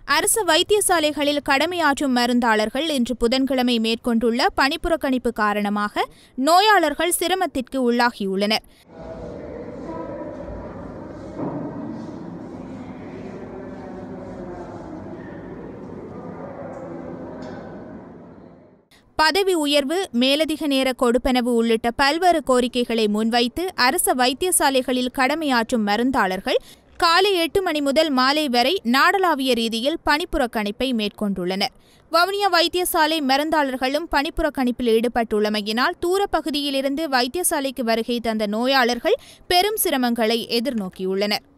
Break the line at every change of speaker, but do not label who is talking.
அரசு வைத்தியசாலைகளில் கடமையாற்றும் மருந்தாளர்கள் இன்று புதன்கிழமை மேற்கொண்டுள்ள பணிப்புறக்கணிப்பு காரணமாக நோயாளர்கள் சிரமத்திற்கு உள்ளாகியுள்ளனர் பதவி உயர்வு மேலதிக நேர கொடுப்பனவு உள்ளிட்ட பல்வேறு கோரிக்கைகளை முன்வைத்து அரச வைத்தியசாலைகளில் கடமையாற்றும் மருந்தாளர்கள் காலை எட்டு மணி முதல் மாலை வரை நாடளாவிய ரீதியில் பணிப்புறக்கணிப்பை மேற்கொண்டுள்ளனர் வவுனியா வைத்தியசாலை மருந்தாளர்களும் பணிப்புறக்கணிப்பில் ஈடுபட்டுள்ளமையினால் தூர பகுதியிலிருந்து வைத்தியசாலைக்கு வருகை தந்த நோயாளர்கள் பெரும் சிரமங்களை எதிர்நோக்கியுள்ளனர்